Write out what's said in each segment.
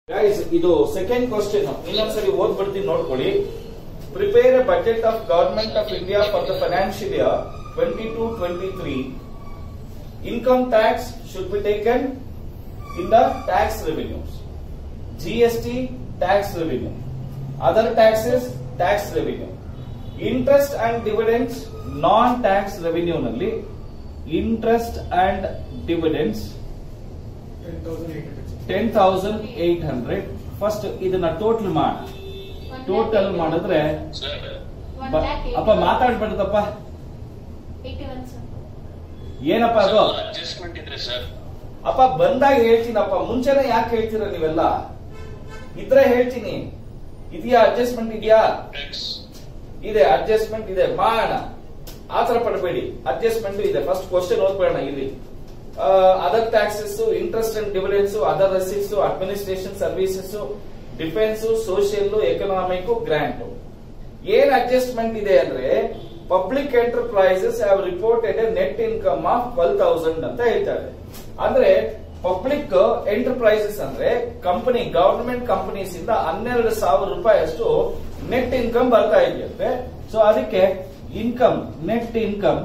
guys ಇದು second question ಇನ್ನೊಂದ್ಸರಿ ಓದ್ಬಿಡ್ತೀನಿ ನೋಡ್ಕೊಳ್ಳಿ prepare a budget of government of India for the financial year twenty two twenty three income tax should be taken in the tax revenues GST tax revenue other taxes tax revenue interest and dividends non tax revenue ನಲ್ಲಿ interest and dividends ten thousand eight hundred first ಇದನ್ನ total ಮಾಡ total ಮಾಡಿದ್ರೆ ಬ- ಅಪ್ಪ ಮಾತಾಡ್ಬೇಡದಪ್ಪ ಏನಪ್ಪ ಅದು adjustment ಇದ್ರೆ sir ಅಪ್ಪ ಬಂದಾಗ ಹೇಳ್ತೀನಪ್ಪ ಮುಂಚೆನೆ ಯಾಕೆ ಹೇಳ್ತೀರ ನೀವೆಲ್ಲ ಇದ್ರೆ ಹೇಳ್ತೀನಿ ಇದೆಯಾ ಅಡ್ಜಸ್ಟ್ಮೆಂಟ್ ಇದೆಯಾ ಟ್ಯಾಕ್ಸ್ ಇದೆ ಅಡ್ಜಸ್ಟ್ಮೆಂಟ್ ಇದೆ ಮಾಡೋಣ ಆತರ ಪಡಬೇಡಿ ಅಡ್ಜಸ್ಟ್ಮೆಂಟ್ ಇದೆ ಫಸ್ಟ್ ಕ್ವಶನ್ ಓದ್ಬೇಡ ಇಲ್ಲಿ other taxes interest and dividends other receipts administration services defence social economic grant ಏನ್ ಅಡ್ಜಸ್ಟ್ಮೆಂಟ್ ಇದೆ ಅಂದ್ರೆ public enterprises have reported a net income of twelve thousand ಅಂತ ಹೇಳ್ತಾರೆ ಅಂದ್ರೆ ಪಬ್ಲಿಕ್ ಎಂಟರ್ಪ್ರೈಸಸ್ ಅಂದ್ರೆ ಕಂಪನಿ ಗವರ್ನಮೆಂಟ್ ಕಂಪನೀಸ್ ಇಂದ ಹನ್ನೆರಡು ಸಾವಿರ ರೂಪಾಯಿ ಅಷ್ಟು ನೆಟ್ ಇನ್ಕಮ್ ಬರ್ತಾ ಇದೆಯಂತೆ ಸೊ ಅದಕ್ಕೆ income net income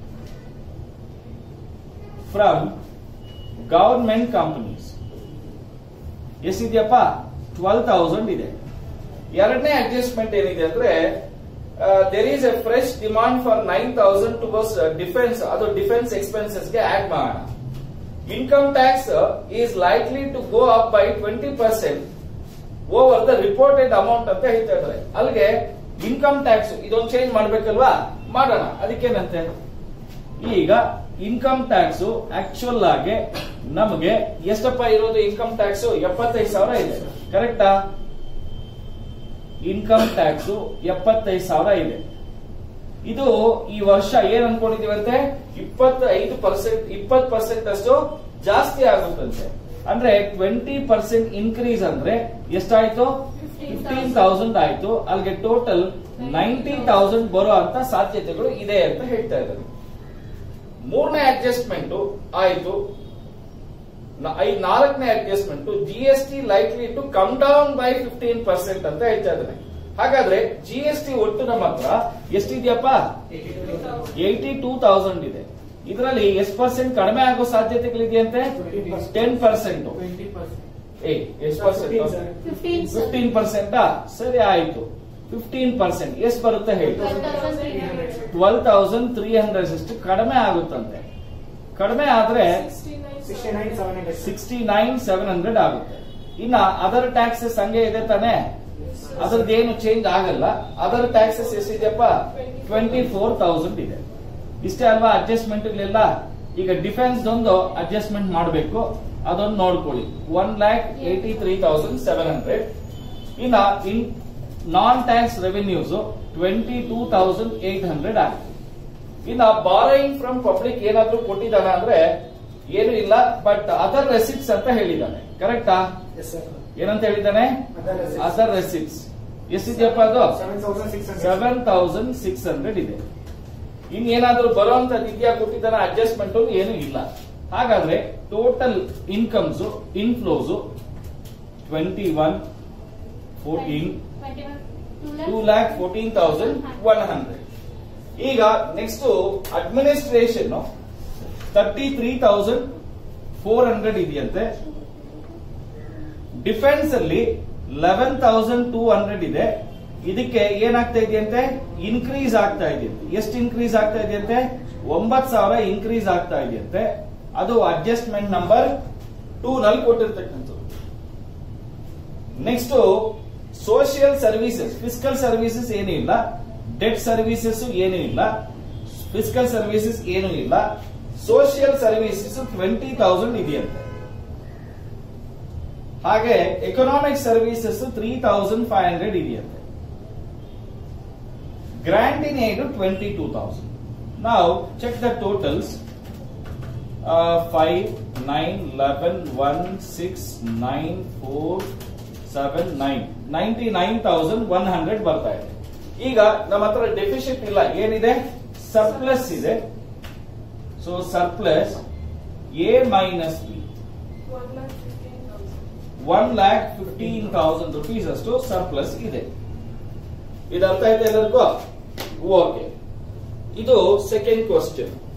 from government companies ಎಷ್ಟಿದೆಯಪ್ಪ ಟ್ವೆಲ್ ತೌಸಂಡ್ ಇದೆ ಎರಡನೇ ಅಡ್ಜಸ್ಟ್ಮೆಂಟ್ ಏನಿದೆ ಅಂದ್ರೆ there is a fresh demand for nine thousand towards defence ಅದು ಡಿಫೆನ್ಸ್ ಎಕ್ಸ್ಪೆನ್ಸಸ್ ಗೆ ಆಡ್ ಮಾಡೋಣ income tax is likely to go up by twenty percent over the reported amount ಅಂತ ಹೇಳ್ತಾ ಇದ್ದಾರೆ ಅಲ್ಲಿಗೆ ಇನ್ಕಮ್ ಟ್ಯಾಕ್ಸ್ ಇದೊಂದು ಚೇಂಜ್ ಮಾಡ್ಬೇಕಲ್ವಾ ಮಾಡೋಣ ಅದಕ್ಕೇನಂತೆ ಈಗ ಇನ್ಕಮ್ ಟ್ಯಾಕ್ಸ್ ಆಕ್ಚುಯಲ್ ಆಗಿ ನಮಗೆ ಎಷ್ಟಪ್ಪ ಇರೋದು ಇನ್ಕಮ್ ಟ್ಯಾಕ್ಸ್ ಎಪ್ಪತ್ತೈದು ಸಾವಿರ ಇದೆ ಕರೆಕ್ಟಾ ಇನ್ಕಮ್ ಟ್ಯಾಕ್ಸ್ ಎಪ್ಪತ್ತೈದು ಸಾವಿರ ಇದೆ ಇದು ಈ ವರ್ಷ ಏನ್ ಅನ್ಕೊಂಡಿದೀವಂತೆ ಇಪ್ಪತ್ತೈದು ಪರ್ಸೆಂಟ್ ಇಪ್ಪತ್ತು ಪರ್ಸೆಂಟ್ ಅಷ್ಟು ಜಾಸ್ತಿ ಆಗುತ್ತಂತೆ ಅಂದ್ರೆ ಟ್ವೆಂಟಿ ಪರ್ಸೆಂಟ್ ಇನ್ಕ್ರೀಸ್ ಅಂದ್ರೆ ಎಷ್ಟಾಯ್ತು ಫಿಫ್ಟೀನ್ ತೌಸಂಡ್ ಆಯ್ತು ಅಲ್ಲಿಗೆ ಟೋಟಲ್ ನೈಂಟಿ ತೌಸಂಡ್ ಬರೋ ಅಂತ ಸಾಧ್ಯತೆಗಳು ಇದೆ ಅಂತ ಹೇಳ್ತಾ ಇದ್ದಾರೆ ಮೂರನೇ ಅಡ್ಜಸ್ಟ್ಮೆಂಟ್ ಆಯ್ತು ನ- ಐದ್ ನಾಲ್ಕನೇ adjustment G S T likely to come down by fifteen percent ಅಂತ ಹೇಳ್ತಾ ಇದ್ದಾರೆ ಹಾಗಾದ್ರೆ ಜಿ ಎಸ್ ಟಿ ಒಟ್ಟು ನಮ್ಮ ಹತ್ರ ಎಷ್ಟಿದೆಯಪ್ಪ ಏಯ್ಟಿ ಟೂ ತೌಸಂಡ್ ಇದೆ ಇದರಲ್ಲಿ ಎಷ್ಟು ಪರ್ಸೆಂಟ್ ಕಡಿಮೆ ಆಗೋ ಸಾಧ್ಯತೆಗಳಿದೆಯಂತೆ ಟೆನ್ ಪರ್ಸೆಂಟ್ ಏ ಎಷ್ಟು ಪರ್ಸೆಂಟ್ ಫಿಫ್ಟೀನ್ ಪರ್ಸೆಂಟ್ ಸರಿ ಆಯ್ತು ಫಿಫ್ಟೀನ್ ಪರ್ಸೆಂಟ್ ಎಷ್ಟು ಬರುತ್ತೆ ಹೇಳಿ ಟ್ವೆಲ್ ತೌಸಂಡ್ ತ್ರೀ ಹಂಡ್ರೆಡ್ ಅಷ್ಟು ಕಡಿಮೆ ಆಗುತ್ತಂತೆ ಕಡಿಮೆ ಆದ್ರೆ ಸಿಕ್ಸ್ಟಿ ನೈನ್ ಸೆವೆನ್ ಹಂಡ್ರೆಡ್ ಆಗುತ್ತೆ ಇನ್ನ ಅದರ್ ಟ್ಯಾಕ್ಸಸ್ ಹಂಗೆ ಇದೆ ತಾನೆ ಅದರದ್ದು ಏನು ಚೇಂಜ್ ಆಗಲ್ಲ ಅದರ್ ಟ್ಯಾಕ್ಸಸ್ ಎಷ್ಟಿದೆಯಪ್ಪ ಟ್ವೆಂಟಿ ಫೋರ್ ತೌಸಂಡ್ ಇದೆ ಇಷ್ಟೇ ಅಲ್ವಾ ಅಡ್ಜಸ್ಟ್ಮೆಂಟ್ ಎಲ್ಲ ಈಗ ಡಿಫೆನ್ಸ್ ಒಂದು ಅಡ್ಜಸ್ಟ್ಮೆಂಟ್ ಮಾಡಬೇಕು ಅದೊಂದು ನೋಡ್ಕೊಳ್ಳಿ one lakh eighty three thousand seven hundred ಇನ್ನ in non tax revenues twenty two thousand eight hundred ಆಗಿದೆ ಇನ್ನ ಬಾರೋಯಿಂಗ್ ಫ್ರಮ್ ಪಬ್ಲಿಕ್ ಏನಾದ್ರೂ ಕೊಟ್ಟಿದ್ದಾನ ಅಂದ್ರೆ ಏನು ಇಲ್ಲ ಬಟ್ ಅದರ್ ರೆಸಿಪ್ಟ್ಸ್ ಅಂತ ಹೇಳಿದ್ದಾನೆ ಕರೆಕ್ಟಾ ಏನಂತ ಹೇಳಿದ್ದಾನೆ ಅದರ್ ರೆಸಿಪ್ಟ್ಸ್ ಎಷ್ಟಿದೆಯಪ್ಪ ಅದು ಸೆವೆನ್ ತೌಸಂಡ್ ಸಿಕ್ಸ್ ಹಂಡ್ರೆಡ್ ಇದೆ ಇನ್ ಏನಾದ್ರೂ ಬರುವಂತದ್ದು ಇದೆಯಾ ಕೊಟ್ಟಿದ್ದಾನ ಅಡ್ಜಸ್ಟ್ಮೆಂಟ್ ಏನು ಇಲ್ಲ ಹಾಗಾದ್ರೆ total incomes inflows twenty one fourteen two lakh fourteen thousand one hundred ಈಗ next administration thirty three thousand four hundred ಇದೆಯಂತೆ ಡಿಫೆನ್ಸ್ ಅಲ್ಲಿ ಲೆವೆನ್ ತೌಸಂಡ್ ಟೂ ಹಂಡ್ರೆಡ್ ಇದೆ ಇದಕ್ಕೆ ಏನಾಗ್ತಾ ಇದೆಯಂತೆ ಇನ್ಕ್ರೀಸ್ ಆಗ್ತಾ ಇದೆಯಂತೆ ಎಷ್ಟು ಇನ್ಕ್ರೀಸ್ ಆಗ್ತಾ ಇದೆಯಂತೆ ಒಂಬತ್ ಸಾವಿರ ಇನ್ಕ್ರೀಸ್ ಆಗ್ತಾ ಇದೆಯಂತೆ ಅದು ಅಡ್ಜಸ್ಟ್ಮೆಂಟ್ ನಂಬರ್ ಟೂ ನಲ್ಲಿ ಕೊಟ್ಟಿರ್ತಕ್ಕಂಥದ್ದು next social services physical services ಏನೂ ಇಲ್ಲ ಡೆಟ್ ಸರ್ವಿಸಸ್ ಏನೂ ಇಲ್ಲ ಫಿಸಿಕಲ್ ಸರ್ವಿಸಸ್ ಏನೂ ಇಲ್ಲ ಸೋಷಿಯಲ್ ಸರ್ವಿಸಸ್ ಟ್ವೆಂಟಿ ತೌಸಂಡ್ ಇದೆಯಂತೆ ಹಾಗೆ economic services three thousand five hundred ಇದೆಯಂತೆ grant in aid twenty two thousand ನಾವು check the totals five nine eleven one six nine four seven nine ninety nine thousand one hundred ಬರ್ತಾ ಇದೆ ಈಗ ನಮ್ಮ ಹತ್ರ deficit ಇಲ್ಲ ಏನಿದೆ ಸರ್ಪ್ಲಸ್ ಇದೆ so surplus A minus B one lakh fifteen thousand rupees ಅಷ್ಟು ಸರ್ಪ್ಲಸ್ ಇದೆ ಇದು ಅರ್ಥ ಆಯ್ತಾ ಎಲ್ಲರಿಗೂ ಓಕೆ ಇದು ಸೆಕೆಂಡ್ ಕ್ವಶನ್